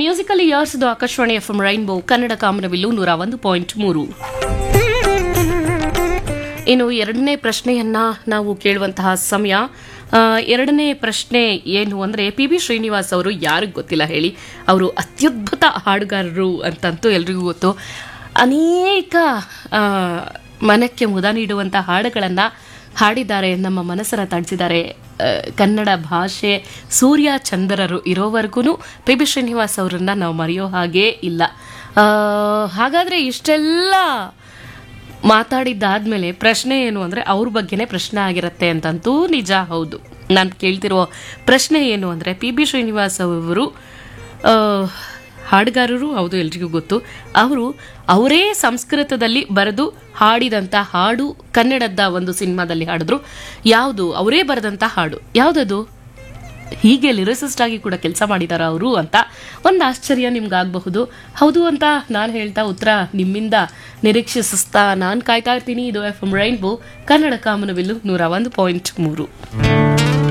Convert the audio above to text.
musical years Akashvani F M rainbow Kannada ಕಾಮನವಿಲ್ಲು ನೂರ ಒಂದು ಪಾಯಿಂಟ್ ಮೂರು ಇನ್ನು ಎರಡನೇ ಪ್ರಶ್ನೆಯನ್ನ ನಾವು ಕೇಳುವಂತಹ ಸಮಯ ಆ, ಎರಡನೇ ಪ್ರಶ್ನೆ ಏನು ಅಂದ್ರೆ ಪಿ ಬಿ ಶ್ರೀನಿವಾಸ್ ಅವರು ಯಾರಿಗ್ ಗೊತ್ತಿಲ್ಲ ಹೇಳಿ ಅವರು ಅತ್ಯದ್ಭುತ ಹಾಡುಗಾರರು ಅಂತಂತೂ ಎಲ್ರಿಗೂ ಗೊತ್ತು ಅನೇಕ ಆ, ಮನಕ್ಕೆ ಮುದ ನೀಡುವಂಥ ಹಾಡುಗಳನ್ನು ಹಾಡಿದ್ದಾರೆ ನಮ್ಮ ಮನಸ್ಸನ್ನು ತಣಿಸಿದ್ದಾರೆ ಆ, ಕನ್ನಡ ಭಾಷೆ ಸೂರ್ಯ ಚಂದ್ರರು ಇರೋವರೆಗೂ ಪಿ ಬಿ ಶ್ರೀನಿವಾಸ್ ಅವರನ್ನ ನಾವು ಮರೆಯೋ ಹಾಗೇ ಇಲ್ಲ ಆ, ಹಾಗಾದ್ರೆ ಇಷ್ಟೆಲ್ಲ ಮಾತಾಡಿದ್ದಾದ್ಮೇಲೆ ಪ್ರಶ್ನೆ ಏನು ಅಂದ್ರೆ ಅವ್ರ ಬಗ್ಗೆನೇ ಪ್ರಶ್ನೆ ಆಗಿರತ್ತೆ ಅಂತಂತೂ ನಿಜ ಹೌದು ನಾನು ಕೇಳ್ತಿರೋ ಪ್ರಶ್ನೆ ಏನು ಅಂದ್ರೆ ಪಿ ಬಿ ಶ್ರೀನಿವಾಸ್ ಅವರು ಆ, ಹಾಡುಗಾರರು ಹೌದು ಎಲ್ರಿಗೂ ಗೊತ್ತು ಅವರು ಅವರೇ ಸಂಸ್ಕೃತದಲ್ಲಿ ಬರೆದು ಹಾಡಿದಂಥ ಹಾಡು ಕನ್ನಡದ ಒಂದು ಸಿನಿಮಾದಲ್ಲಿ ಹಾಡಿದ್ರು ಯಾವುದು ಅವರೇ ಬರೆದಂಥ ಹಾಡು ಯಾವುದದು ಹೀಗೆ ಲಿರಿಸಿಸ್ಟ್ ಆಗಿ ಕೂಡ ಕೆಲಸ ಮಾಡಿದಾರ ಅವರು ಅಂತ ಒಂದು ಆಶ್ಚರ್ಯ ನಿಮ್ಗಾಗಬಹುದು ಹೌದು ಅಂತ ನಾನು ಹೇಳ್ತಾ ಉತ್ತರ ನಿಮ್ಮಿಂದ ನಿರೀಕ್ಷಿಸ್ತಾ ನಾನು ಕಾಯ್ತಾ ಇರ್ತೀನಿ ಇದು ಎಫ್ ಎಂ ರೈನ್ಬೋ ಕನ್ನಡ ಕಾಮನವಿಲ್ಲು ನೂರ ಒಂದು ಪಾಯಿಂಟ್ ಮೂರು